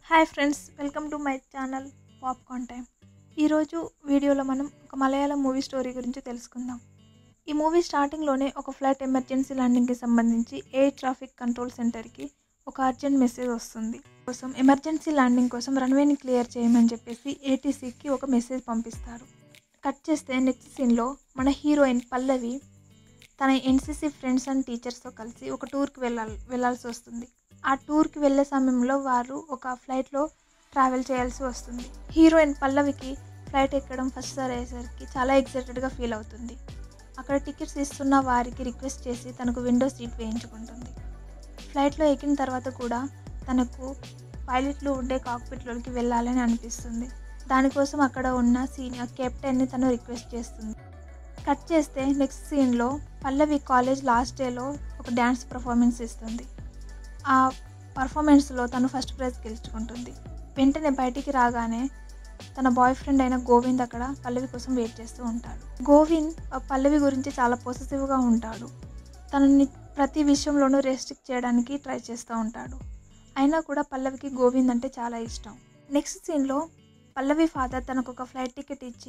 hi friends welcome to my channel popcorn time ఈరోజు వీడియోలో మనం ఒక మలయాళం మూవీ స్టోరీ గురించి తెలుసుకుందాం ఈ మూవీ స్టార్టింగ్లోనే ఒక ఫ్లైట్ ఎమర్జెన్సీ ల్యాండింగ్కి సంబంధించి ఎయిర్ ట్రాఫిక్ కంట్రోల్ సెంటర్కి ఒక అర్జెంట్ మెసేజ్ వస్తుంది కోసం ఎమర్జెన్సీ ల్యాండింగ్ కోసం రన్వేని క్లియర్ చేయమని చెప్పేసి ఏటీసీకి ఒక మెసేజ్ పంపిస్తారు కట్ చేస్తే నెక్స్ట్ సీన్లో మన హీరోయిన్ పల్లవి తన ఎన్సీసీ ఫ్రెండ్స్ అండ్ టీచర్స్తో కలిసి ఒక టూర్కి వెళ్ళాలి వెళ్ళాల్సి వస్తుంది ఆ టూర్కి వెళ్ళే సమయంలో వారు ఒక ఫ్లైట్లో ట్రావెల్ చేయాల్సి వస్తుంది హీరోయిన్ పల్లవికి ఫ్లైట్ ఎక్కడం ఫస్ట్ సారి అయ్యేసరికి చాలా ఎక్సైటెడ్గా ఫీల్ అవుతుంది అక్కడ టికెట్స్ ఇస్తున్న వారికి రిక్వెస్ట్ చేసి తనకు విండో సీట్ వేయించుకుంటుంది ఫ్లైట్లో ఎక్కిన తర్వాత కూడా తనకు పైలట్లు ఉండే కాక్పిట్లోకి వెళ్ళాలని అనిపిస్తుంది దానికోసం అక్కడ ఉన్న సీనియర్ కెప్టెన్ని తను రిక్వెస్ట్ చేస్తుంది కట్ చేస్తే నెక్స్ట్ సీన్లో పల్లవి కాలేజ్ లాస్ట్ డేలో ఒక డ్యాన్స్ పర్ఫార్మెన్స్ ఇస్తుంది ఆ పర్ఫార్మెన్స్లో తను ఫస్ట్ ప్రైజ్ గెలుచుకుంటుంది వెంటనే బయటికి రాగానే తన బాయ్ ఫ్రెండ్ అయిన గోవింద్ అక్కడ పల్లవి కోసం వెయిట్ చేస్తూ ఉంటాడు గోవింద్ ఆ పల్లవి గురించి చాలా పొసెసివ్గా ఉంటాడు తనని ప్రతి విషయంలోనూ రెస్ట్రిక్ట్ చేయడానికి ట్రై చేస్తూ ఉంటాడు అయినా కూడా పల్లవికి గోవింద్ అంటే చాలా ఇష్టం నెక్స్ట్ సీన్లో పల్లవి ఫాదర్ తనకు ఒక ఫ్లైట్ టికెట్ ఇచ్చి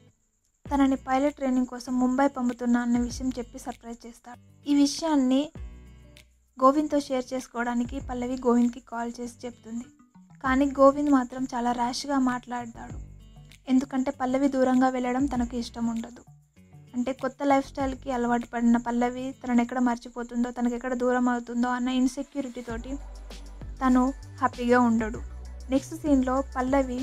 తనని పైలట్ ట్రైనింగ్ కోసం ముంబై పంపుతున్నా అన్న విషయం చెప్పి సర్ప్రైజ్ చేస్తాడు ఈ విషయాన్ని గోవింద్తో షేర్ చేసుకోవడానికి పల్లవి గోవింద్కి కాల్ చేసి చెప్తుంది కానీ గోవింద్ మాత్రం చాలా ర్యాష్గా మాట్లాడతాడు ఎందుకంటే పల్లవి దూరంగా వెళ్ళడం తనకు ఇష్టం ఉండదు అంటే కొత్త లైఫ్ స్టైల్కి అలవాటు పడిన పల్లవి తనను ఎక్కడ మర్చిపోతుందో తనకు ఎక్కడ దూరం అవుతుందో అన్న ఇన్సెక్యూరిటీ తోటి తను హ్యాపీగా ఉండడు నెక్స్ట్ సీన్లో పల్లవి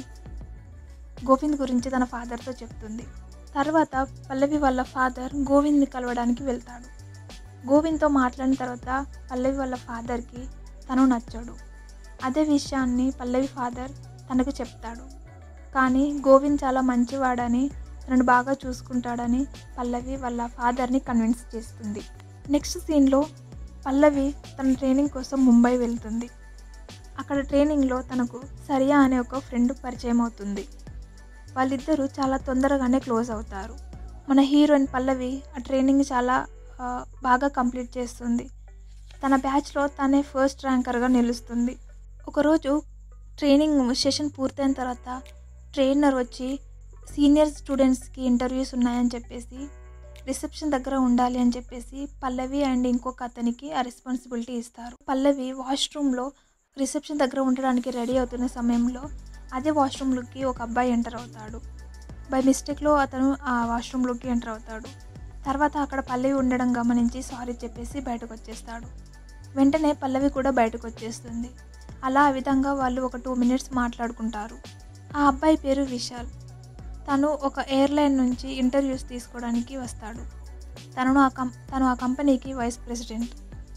గోవింద్ గురించి తన ఫాదర్తో చెప్తుంది తర్వాత పల్లవి వాళ్ళ ఫాదర్ గోవింద్ని కలవడానికి వెళ్తాడు గోవింద్తో మాట్లాడిన తర్వాత పల్లవి వాళ్ళ ఫాదర్కి తను నచ్చాడు అదే విషయాన్ని పల్లవి ఫాదర్ తనకు చెప్తాడు కానీ గోవింద్ చాలా మంచివాడని తనను బాగా చూసుకుంటాడని పల్లవి వాళ్ళ ఫాదర్ని కన్విన్స్ చేస్తుంది నెక్స్ట్ సీన్లో పల్లవి తన ట్రైనింగ్ కోసం ముంబై వెళ్తుంది అక్కడ ట్రైనింగ్లో తనకు సరియా అనే ఒక ఫ్రెండ్ పరిచయం అవుతుంది వాళ్ళిద్దరూ చాలా తొందరగానే క్లోజ్ అవుతారు మన హీరోయిన్ పల్లవి ఆ ట్రైనింగ్ చాలా ఆ, బాగా కంప్లీట్ చేస్తుంది తన బ్యాచ్లో తనే ఫస్ట్ ర్యాంకర్గా నిలుస్తుంది ఒకరోజు ట్రైనింగ్ సెషన్ పూర్తయిన తర్వాత ట్రైనర్ వచ్చి సీనియర్ స్టూడెంట్స్కి ఇంటర్వ్యూస్ ఉన్నాయని చెప్పేసి రిసెప్షన్ దగ్గర ఉండాలి అని చెప్పేసి పల్లవి అండ్ ఇంకొక అతనికి ఆ రెస్పాన్సిబిలిటీ ఇస్తారు పల్లవి వాష్రూమ్లో రిసెప్షన్ దగ్గర ఉండడానికి రెడీ అవుతున్న సమయంలో అదే వాష్రూమ్లోకి ఒక అబ్బాయి ఎంటర్ అవుతాడు బై మిస్టేక్లో అతను ఆ వాష్రూమ్లోకి ఎంటర్ అవుతాడు తర్వాత అక్కడ పల్లవి ఉండడం గమనించి సారీ చెప్పేసి బయటకు వచ్చేస్తాడు వెంటనే పల్లవి కూడా బయటకు వచ్చేస్తుంది అలా ఆ విధంగా వాళ్ళు ఒక టూ మినిట్స్ మాట్లాడుకుంటారు ఆ అబ్బాయి పేరు విశాల్ తను ఒక ఎయిర్లైన్ నుంచి ఇంటర్వ్యూస్ తీసుకోవడానికి వస్తాడు తనను ఆ కం తను ఆ కంపెనీకి వైస్ ప్రెసిడెంట్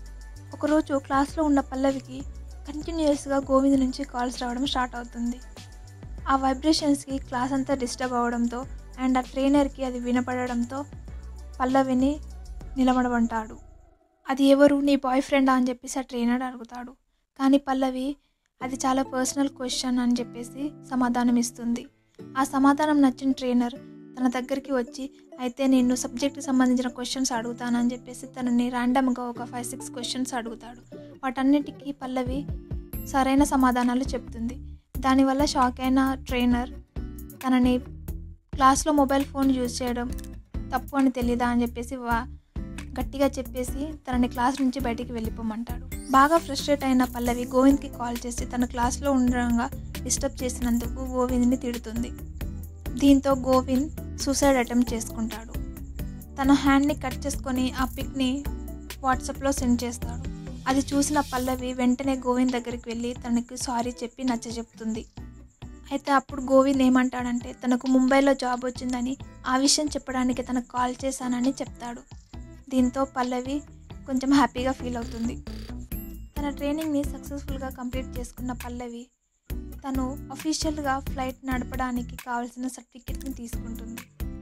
ఒకరోజు క్లాస్లో ఉన్న పల్లవికి కంటిన్యూస్గా గోవింద్ నుంచి కాల్స్ రావడం స్టార్ట్ అవుతుంది ఆ వైబ్రేషన్స్కి క్లాస్ అంతా డిస్టర్బ్ అవ్వడంతో అండ్ ఆ ట్రైనర్కి అది వినపడడంతో పల్లవిని నిలబడమంటాడు అది ఎవరు నీ బాయ్ ఫ్రెండా అని చెప్పేసి ఆ ట్రైనర్ అడుగుతాడు కానీ పల్లవి అది చాలా పర్సనల్ క్వశ్చన్ అని చెప్పేసి సమాధానం ఇస్తుంది ఆ సమాధానం నచ్చిన ట్రైనర్ తన దగ్గరికి వచ్చి అయితే నేను సబ్జెక్ట్కి సంబంధించిన క్వశ్చన్స్ అడుగుతానని చెప్పేసి తనని ర్యాండమ్గా ఒక ఫైవ్ సిక్స్ క్వశ్చన్స్ అడుగుతాడు వాటన్నిటికీ పల్లవి సరైన సమాధానాలు చెప్తుంది దానివల్ల షాక్ అయిన ట్రైనర్ తనని క్లాస్లో మొబైల్ ఫోన్ యూజ్ చేయడం తప్పు అని తెలీదా అని చెప్పేసి వా గట్టిగా చెప్పేసి తనని క్లాస్ నుంచి బయటికి వెళ్ళిపోమంటాడు బాగా ఫ్రస్ట్రేట్ అయిన పల్లవి గోవింద్కి కాల్ చేసి తన క్లాస్లో ఉండడంగా డిస్టర్బ్ చేసినందుకు గోవింద్ని తిడుతుంది దీంతో గోవింద్ సూసైడ్ అటెంప్ట్ చేసుకుంటాడు తన హ్యాండ్ని కట్ చేసుకొని ఆ పిక్ని వాట్సాప్లో సెండ్ చేస్తాడు అది చూసిన పల్లవి వెంటనే గోవింద్ దగ్గరికి వెళ్ళి తనకి సారీ చెప్పి నచ్చ చెప్తుంది అయితే అప్పుడు గోవింద్ ఏమంటాడంటే తనకు ముంబైలో జాబ్ వచ్చిందని ఆ విషయం చెప్పడానికి తనకు కాల్ చేశానని చెప్తాడు దీంతో పల్లవి కొంచెం హ్యాపీగా ఫీల్ అవుతుంది తన ట్రైనింగ్ని సక్సెస్ఫుల్గా కంప్లీట్ చేసుకున్న పల్లవి తను అఫీషియల్గా ఫ్లైట్ నడపడానికి కావాల్సిన సర్టిఫికెట్ని తీసుకుంటుంది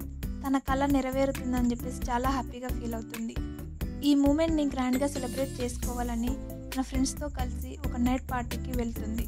తన కళ నెరవేరుతుందని చెప్పేసి చాలా హ్యాపీగా ఫీల్ అవుతుంది ఈ మూమెంట్ని గ్రాండ్గా సెలబ్రేట్ చేసుకోవాలని తన ఫ్రెండ్స్తో కలిసి ఒక నైట్ పార్టీకి వెళ్తుంది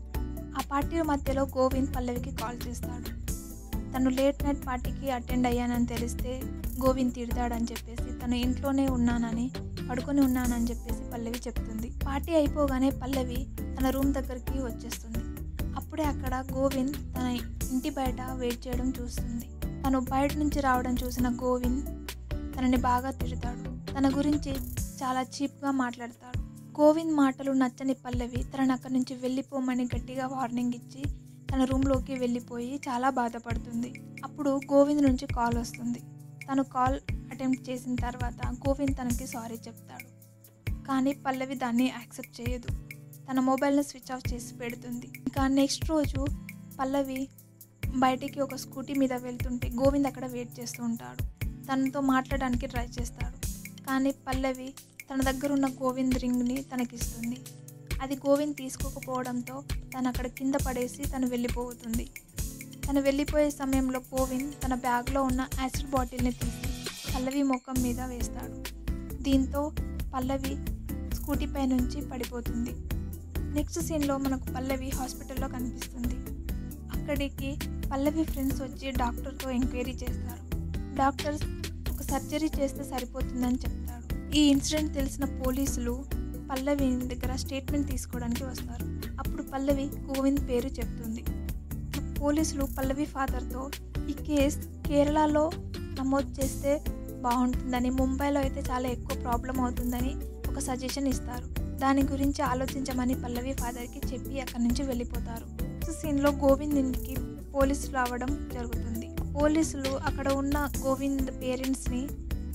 ఆ పార్టీ మధ్యలో గోవింద్ పల్లవికి కాల్ చేస్తాడు తను లేట్ నైట్ పార్టీకి అటెండ్ అయ్యానని తెలిస్తే గోవింద్ తిడతాడని చెప్పేసి తను ఇంట్లోనే ఉన్నానని పడుకొని ఉన్నానని చెప్పేసి పల్లవి చెప్తుంది పార్టీ అయిపోగానే పల్లవి తన రూమ్ దగ్గరికి వచ్చేస్తుంది అప్పుడే అక్కడ గోవింద్ తన ఇంటి బయట వెయిట్ చేయడం చూస్తుంది తను బయట నుంచి రావడం చూసిన గోవింద్ తనని బాగా తిడతాడు తన గురించి చాలా చీప్గా మాట్లాడతాడు గోవింద్ మాటలు నచ్చని పల్లవి తనని అక్కడి నుంచి వెళ్ళిపోమని గట్టిగా వార్నింగ్ ఇచ్చి తన రూమ్లోకి వెళ్ళిపోయి చాలా బాధపడుతుంది అప్పుడు గోవింద్ నుంచి కాల్ వస్తుంది తను కాల్ అటెంప్ట్ చేసిన తర్వాత గోవింద్ తనకి సారీ చెప్తాడు కానీ పల్లవి దాన్ని యాక్సెప్ట్ చేయదు తన మొబైల్ని స్విచ్ ఆఫ్ చేసి పెడుతుంది ఇంకా నెక్స్ట్ రోజు పల్లవి బయటికి ఒక స్కూటీ మీద వెళ్తుంటే గోవింద్ అక్కడ వెయిట్ చేస్తూ ఉంటాడు తనతో మాట్లాడడానికి ట్రై చేస్తాడు కానీ పల్లవి తన దగ్గర ఉన్న గోవింద్ రింగ్ని తనకిస్తుంది అది గోవింద్ తీసుకోకపోవడంతో తను అక్కడ కింద పడేసి తను వెళ్ళిపోతుంది తను వెళ్ళిపోయే సమయంలో గోవింద్ తన బ్యాగ్లో ఉన్న యాసిడ్ బాటిల్ని తీసి పల్లవి ముఖం మీద వేస్తాడు దీంతో పల్లవి స్కూటీ పై నుంచి పడిపోతుంది నెక్స్ట్ సీన్లో మనకు పల్లవి హాస్పిటల్లో కనిపిస్తుంది అక్కడికి పల్లవి ఫ్రెండ్స్ వచ్చి డాక్టర్తో ఎంక్వైరీ చేస్తారు డాక్టర్స్ ఒక సర్జరీ చేస్తే సరిపోతుందని చెప్తాడు ఈ ఇన్సిడెంట్ తెలిసిన పోలీసులు పల్లవి దగ్గర స్టేట్మెంట్ తీసుకోవడానికి వస్తారు అప్పుడు పల్లవి గోవింద్ పేరు చెప్తుంది పోలీసులు పల్లవి ఫాదర్తో ఈ కేస్ కేరళలో నమోదు చేస్తే బాగుంటుందని ముంబైలో అయితే చాలా ఎక్కువ ప్రాబ్లం అవుతుందని ఒక సజెషన్ ఇస్తారు దాని గురించి ఆలోచించమని పల్లవి ఫాదర్కి చెప్పి అక్కడి నుంచి వెళ్ళిపోతారు సీన్లో గోవింద్ ఇంటికి పోలీసులు రావడం జరుగుతుంది పోలీసులు అక్కడ ఉన్న గోవింద్ పేరెంట్స్ని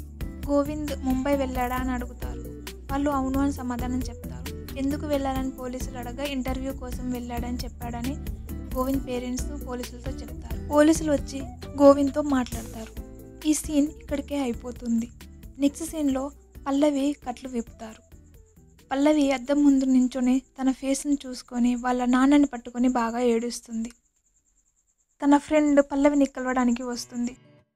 గోవింద్ ముంబై వెళ్ళాడా అని అడుగుతారు వాళ్ళు అవును అని సమాధానం చెప్తారు ఎందుకు వెళ్ళాలని పోలీసులు అడగా ఇంటర్వ్యూ కోసం వెళ్ళాడని చెప్పాడని గోవింద్ పేరెంట్స్ పోలీసులతో చెప్తారు పోలీసులు వచ్చి గోవింద్తో మాట్లాడతారు ఈ సీన్ ఇక్కడికే అయిపోతుంది నెక్స్ట్ సీన్లో పల్లవి కట్లు విప్పుతారు పల్లవి అద్దం ముందు నించొని తన ఫేస్ని చూసుకొని వాళ్ళ నాన్నని పట్టుకొని బాగా ఏడుస్తుంది తన ఫ్రెండ్ పల్లవిని కలవడానికి వస్తుంది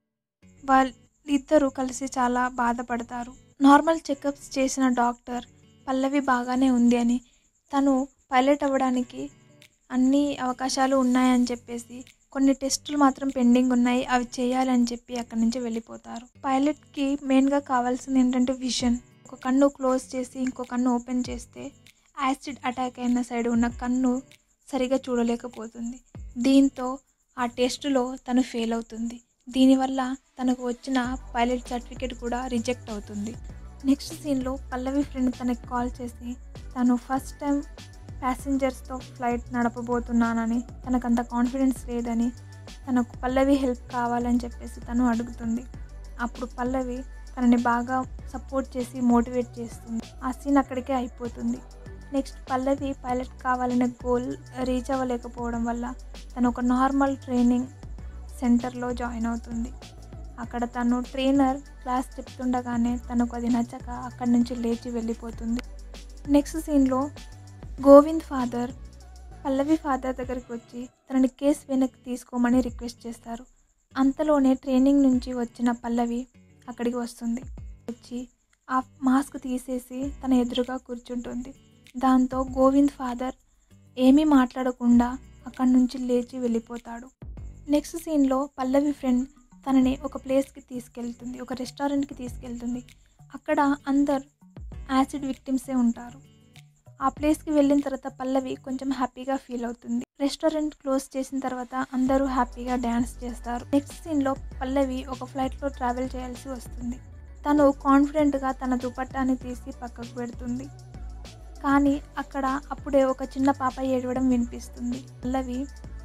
వాళ్ళిద్దరూ కలిసి చాలా బాధపడతారు నార్మల్ చెకప్స్ చేసిన డాక్టర్ పల్లవి బాగానే ఉంది అని తను పైలట్ అవ్వడానికి అన్ని అవకాశాలు ఉన్నాయని చెప్పేసి కొన్ని టెస్టులు మాత్రం పెండింగ్ ఉన్నాయి అవి చేయాలని చెప్పి అక్కడి నుంచి వెళ్ళిపోతారు పైలట్కి మెయిన్గా కావాల్సింది ఏంటంటే విజన్ ఒక కన్ను క్లోజ్ చేసి ఇంకో కన్ను ఓపెన్ చేస్తే యాసిడ్ అటాక్ అయిన సైడ్ ఉన్న కన్ను సరిగా చూడలేకపోతుంది దీంతో ఆ టెస్టులో తను ఫెయిల్ అవుతుంది దీనివల్ల తనకు వచ్చిన పైలట్ సర్టిఫికేట్ కూడా రిజెక్ట్ అవుతుంది నెక్స్ట్ సీన్లో పల్లవి ఫ్రెండ్ తనకి కాల్ చేసి తను ఫస్ట్ టైం ప్యాసింజర్స్తో ఫ్లైట్ నడపబోతున్నానని తనకు అంత కాన్ఫిడెన్స్ లేదని తనకు పల్లవి హెల్ప్ కావాలని చెప్పేసి తను అడుగుతుంది అప్పుడు పల్లవి తనని బాగా సపోర్ట్ చేసి మోటివేట్ చేస్తుంది ఆ సీన్ అక్కడికే అయిపోతుంది నెక్స్ట్ పల్లవి పైలట్ కావాలనే గోల్ రీచ్ అవ్వలేకపోవడం వల్ల తను ఒక నార్మల్ ట్రైనింగ్ సెంటర్లో జాయిన్ అవుతుంది అక్కడ తను ట్రైనర్ క్లాస్ చెప్తుండగానే తనకు అది నచ్చక అక్కడి నుంచి లేచి వెళ్ళిపోతుంది నెక్స్ట్ సీన్లో గోవింద్ ఫాదర్ పల్లవి ఫాదర్ దగ్గరికి వచ్చి తనని కేసు వెనక్కి తీసుకోమని రిక్వెస్ట్ చేస్తారు అంతలోనే ట్రైనింగ్ నుంచి వచ్చిన పల్లవి అక్కడికి వస్తుంది వచ్చి ఆ మాస్క్ తీసేసి తన ఎదురుగా కూర్చుంటుంది దాంతో గోవింద్ ఫాదర్ ఏమీ మాట్లాడకుండా అక్కడి నుంచి లేచి వెళ్ళిపోతాడు నెక్స్ట్ సీన్లో పల్లవి ఫ్రెండ్ తనని ఒక ప్లేస్కి తీసుకెళ్తుంది ఒక రెస్టారెంట్కి తీసుకెళ్తుంది అక్కడ అందరు యాసిడ్ విక్టిమ్సే ఉంటారు ఆ ప్లేస్కి వెళ్ళిన తర్వాత పల్లవి కొంచెం హ్యాపీగా ఫీల్ అవుతుంది రెస్టారెంట్ క్లోజ్ చేసిన తర్వాత అందరూ హ్యాపీగా డ్యాన్స్ చేస్తారు నెక్స్ట్ సీన్లో పల్లవి ఒక ఫ్లైట్లో ట్రావెల్ చేయాల్సి వస్తుంది తను కాన్ఫిడెంట్గా తన దుపట్టాని తీసి పక్కకు పెడుతుంది కానీ అక్కడ అప్పుడే ఒక చిన్న పాప ఏడవడం వినిపిస్తుంది పల్లవి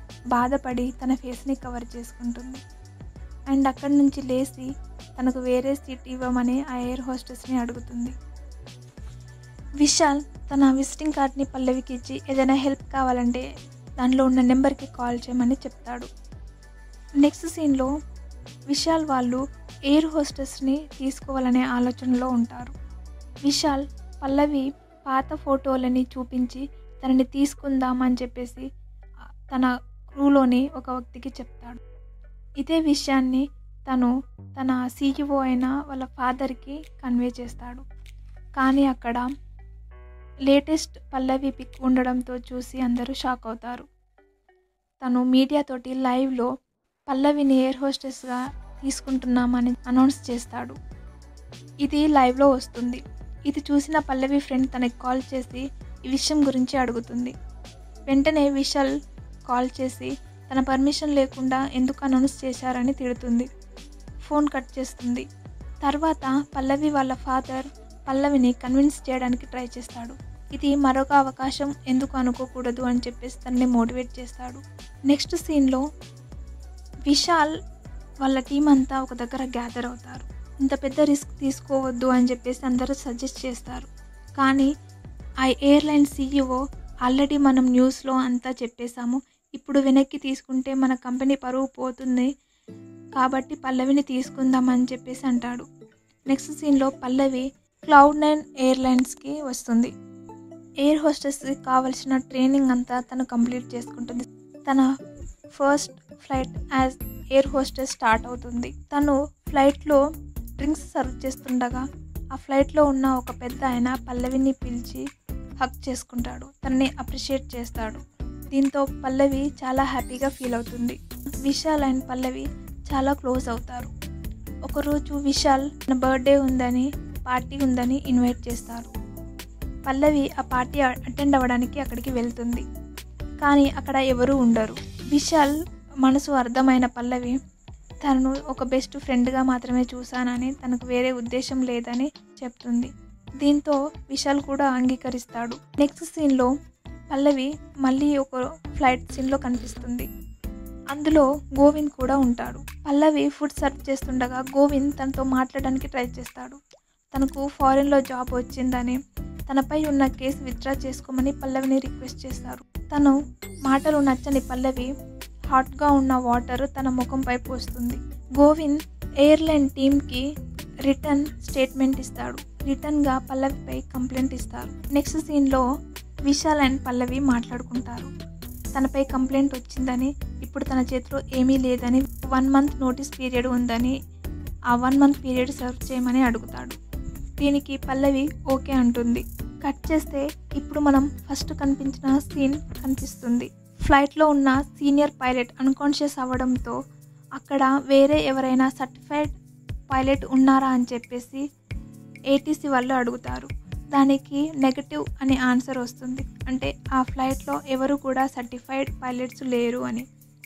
బాధపడి తన ఫేస్ని కవర్ చేసుకుంటుంది అండ్ అక్కడి నుంచి లేచి తనకు వేరే సీట్ ఇవ్వమని ఆ ఎయిర్ హోస్టెస్ని అడుగుతుంది విశాల్ తన విజిటింగ్ కార్డ్ని పల్లవికి ఇచ్చి ఏదైనా హెల్ప్ కావాలంటే దానిలో ఉన్న నెంబర్కి కాల్ చేయమని చెప్తాడు నెక్స్ట్ సీన్లో విశాల్ వాళ్ళు ఎయిర్ హోస్టెస్ని తీసుకోవాలనే ఆలోచనలో ఉంటారు విశాల్ పల్లవి పాత ఫోటోలని చూపించి తనని తీసుకుందామని చెప్పేసి తన క్రూలోని ఒక వ్యక్తికి చెప్తాడు ఇదే విషయాన్ని తను తన సీఈఓ అయిన వాళ్ళ ఫాదర్కి కన్వే చేస్తాడు కానీ అక్కడ లేటెస్ట్ పల్లవి పిక్ ఉండడంతో చూసి అందరూ షాక్ అవుతారు తను మీడియాతోటి లైవ్లో పల్లవిని ఎయిర్ హోస్టెస్గా తీసుకుంటున్నామని అనౌన్స్ చేస్తాడు ఇది లైవ్లో వస్తుంది ఇది చూసిన పల్లవి ఫ్రెండ్ తనకి కాల్ చేసి ఈ విషయం గురించి అడుగుతుంది వెంటనే విశాల్ కాల్ చేసి తన పర్మిషన్ లేకుండా ఎందుకు అనౌన్స్ చేశారని తిడుతుంది ఫోన్ కట్ చేస్తుంది తర్వాత పల్లవి వాళ్ళ ఫాదర్ పల్లవిని కన్విన్స్ చేయడానికి ట్రై చేస్తాడు ఇది మరొక అవకాశం ఎందుకు అనుకోకూడదు అని చెప్పేసి తనని మోటివేట్ చేస్తాడు నెక్స్ట్ సీన్లో విశాల్ వాళ్ళ టీం అంతా ఒక దగ్గర గ్యాదర్ అవుతారు ఇంత పెద్ద రిస్క్ తీసుకోవద్దు అని చెప్పేసి అందరూ సజెస్ట్ చేస్తారు కానీ ఆ ఎయిర్లైన్ సీఈఓ ఆల్రెడీ మనం న్యూస్లో అంతా చెప్పేశాము ఇప్పుడు వెనక్కి తీసుకుంటే మన కంపెనీ పరువు పోతుంది కాబట్టి పల్లవిని తీసుకుందాం అని చెప్పేసి అంటాడు నెక్స్ట్ సీన్లో పల్లవి క్లౌడ్ నైన్ ఎయిర్లైన్స్కి వస్తుంది ఎయిర్ హోస్టెస్కి కావలసిన ట్రైనింగ్ అంతా తను కంప్లీట్ చేసుకుంటుంది తన first flight as air hostess start అవుతుంది తను ఫ్లైట్లో డ్రింక్స్ సర్వ్ చేస్తుండగా ఆ ఫ్లైట్లో ఉన్న ఒక పెద్ద ఆయన పల్లవిని పిలిచి హక్ చేసుకుంటాడు తనని అప్రిషియేట్ చేస్తాడు దీంతో పల్లవి చాలా హ్యాపీగా ఫీల్ అవుతుంది విశాల్ అండ్ పల్లవి చాలా క్లోజ్ అవుతారు ఒకరోజు విశాల్ తన బర్త్డే ఉందని పార్టీ ఉందని ఇన్వైట్ చేస్తారు పల్లవి ఆ పార్టీ అటెండ్ అవ్వడానికి అక్కడికి వెళ్తుంది కానీ అక్కడ ఎవరూ ఉండరు విశాల్ మనసు అర్థమైన పల్లవి తనను ఒక బెస్ట్ ఫ్రెండ్గా మాత్రమే చూశానని తనకు వేరే ఉద్దేశం లేదని చెప్తుంది దీంతో విశాల్ కూడా అంగీకరిస్తాడు నెక్స్ట్ సీన్లో పల్లవి మళ్ళీ ఒక ఫ్లైట్ సీన్లో కనిపిస్తుంది అందులో గోవింద్ కూడా ఉంటాడు పల్లవి ఫుడ్ సర్వ్ చేస్తుండగా గోవింద్ తనతో మాట్లాడడానికి ట్రై చేస్తాడు తనకు ఫారెన్లో జాబ్ వచ్చిందని తనపై ఉన్న కేసు విత్డ్రా చేసుకోమని పల్లవిని రిక్వెస్ట్ చేస్తారు తను మాటలు నచ్చని పల్లవి హాట్గా ఉన్న వాటర్ తన ముఖంపై పోస్తుంది గోవింద్ ఎయిర్లైన్ టీమ్కి రిటర్న్ స్టేట్మెంట్ ఇస్తాడు రిటర్న్గా పల్లవిపై కంప్లైంట్ ఇస్తారు నెక్స్ట్ సీన్లో విశాల్ అండ్ పల్లవి మాట్లాడుకుంటారు తనపై కంప్లైంట్ వచ్చిందని ఇప్పుడు తన చేతిలో ఏమీ లేదని వన్ మంత్ నోటీస్ పీరియడ్ ఉందని ఆ వన్ మంత్ పీరియడ్ సర్వ్ చేయమని అడుగుతాడు దీనికి పల్లవి ఓకే అంటుంది కట్ చేస్తే ఇప్పుడు మనం ఫస్ట్ కనిపించిన సీన్ కనిపిస్తుంది ఫ్లైట్లో ఉన్న సీనియర్ పైలట్ అన్కాన్షియస్ అవ్వడంతో అక్కడ వేరే ఎవరైనా సర్టిఫైడ్ పైలట్ ఉన్నారా అని చెప్పేసి ఏటీసీ వాళ్ళు అడుగుతారు దానికి నెగటివ్ అనే ఆన్సర్ వస్తుంది అంటే ఆ ఫ్లైట్లో ఎవరు కూడా సర్టిఫైడ్ పైలట్స్ లేరు అని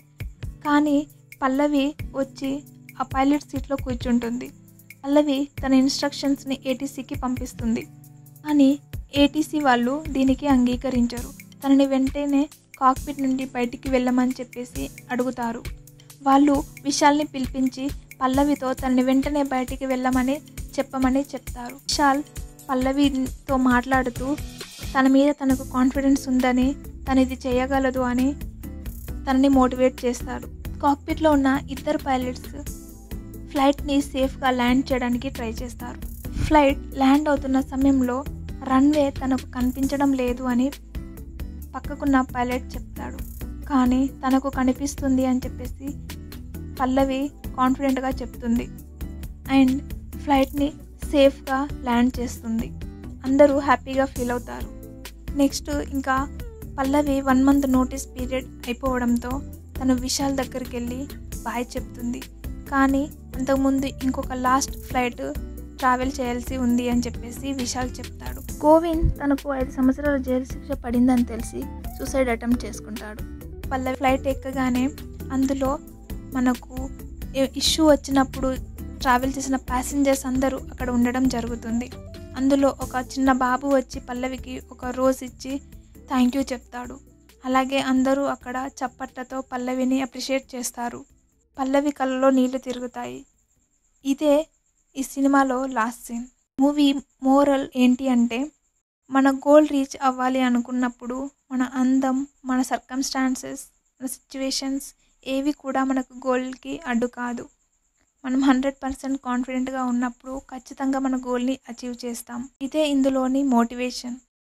కానీ పల్లవి వచ్చి ఆ పైలట్ సీట్లో కూర్చుంటుంది పల్లవి తన ఇన్స్ట్రక్షన్స్ని ఏటీసీకి పంపిస్తుంది కానీ ఏటీసీ వాళ్ళు దీనికి అంగీకరించరు తనని వెంటనే కాక్పిట్ నుండి బయటికి వెళ్ళమని చెప్పేసి అడుగుతారు వాళ్ళు విశాల్ని పిలిపించి పల్లవితో తనని వెంటనే బయటికి వెళ్ళమని చెప్పమని చెప్తారు విశాల్ పల్లవితో మాట్లాడుతూ తన మీద తనకు కాన్ఫిడెన్స్ ఉందని తను ఇది చేయగలదు అని తనని మోటివేట్ చేస్తారు కాక్పిట్లో ఉన్న ఇద్దరు పైలట్స్ ఫ్లైట్ని సేఫ్గా ల్యాండ్ చేయడానికి ట్రై చేస్తారు ఫ్లైట్ ల్యాండ్ అవుతున్న సమయంలో రన్వే తనకు కనిపించడం లేదు అని పక్కకున్న పైలట్ చెప్తాడు కానీ తనకు కనిపిస్తుంది అని చెప్పేసి పల్లవి కాన్ఫిడెంట్గా చెప్తుంది అండ్ ఫ్లైట్ని సేఫ్గా ల్యాండ్ చేస్తుంది అందరూ హ్యాపీగా ఫీల్ అవుతారు నెక్స్ట్ ఇంకా Pallavi one month notice period అయిపోవడంతో తను విశాల్ దగ్గరికి వెళ్ళి బాయ్ చెప్తుంది కానీ అంతకుముందు ఇంకొక లాస్ట్ ఫ్లైట్ ట్రావెల్ చేయాల్సి ఉంది అని చెప్పేసి విశాల్ చెప్తాడు గోవింద్ తనకు ఐదు సంవత్సరాల జైలు శిక్ష పడిందని తెలిసి సూసైడ్ అటెంప్ట్ చేసుకుంటాడు పల్లవి ఫ్లైట్ ఎక్కగానే అందులో మనకు ఇష్యూ వచ్చినప్పుడు ట్రావెల్ చేసిన ప్యాసింజర్స్ అందరూ అక్కడ ఉండడం జరుగుతుంది అందులో ఒక చిన్న బాబు వచ్చి పల్లవికి ఒక రోజ్ ఇచ్చి థ్యాంక్ యూ చెప్తాడు అలాగే అందరూ అక్కడ చప్పట్లతో పల్లవిని అప్రిషియేట్ చేస్తారు పల్లవి కళ్ళలో నీళ్లు తిరుగుతాయి ఇదే ఈ సినిమాలో లాస్ట్ సీన్ మూవీ మోరల్ ఏంటి అంటే మన గోల్ రీచ్ అవ్వాలి అనుకున్నప్పుడు మన అందం మన సర్కమ్స్టాన్సెస్ మన సిచ్యువేషన్స్ ఏవి కూడా మనకు గోల్కి అడ్డు కాదు మనం హండ్రెడ్ పర్సెంట్ కాన్ఫిడెంట్గా ఉన్నప్పుడు ఖచ్చితంగా మన గోల్ని అచీవ్ చేస్తాం ఇదే ఇందులోని మోటివేషన్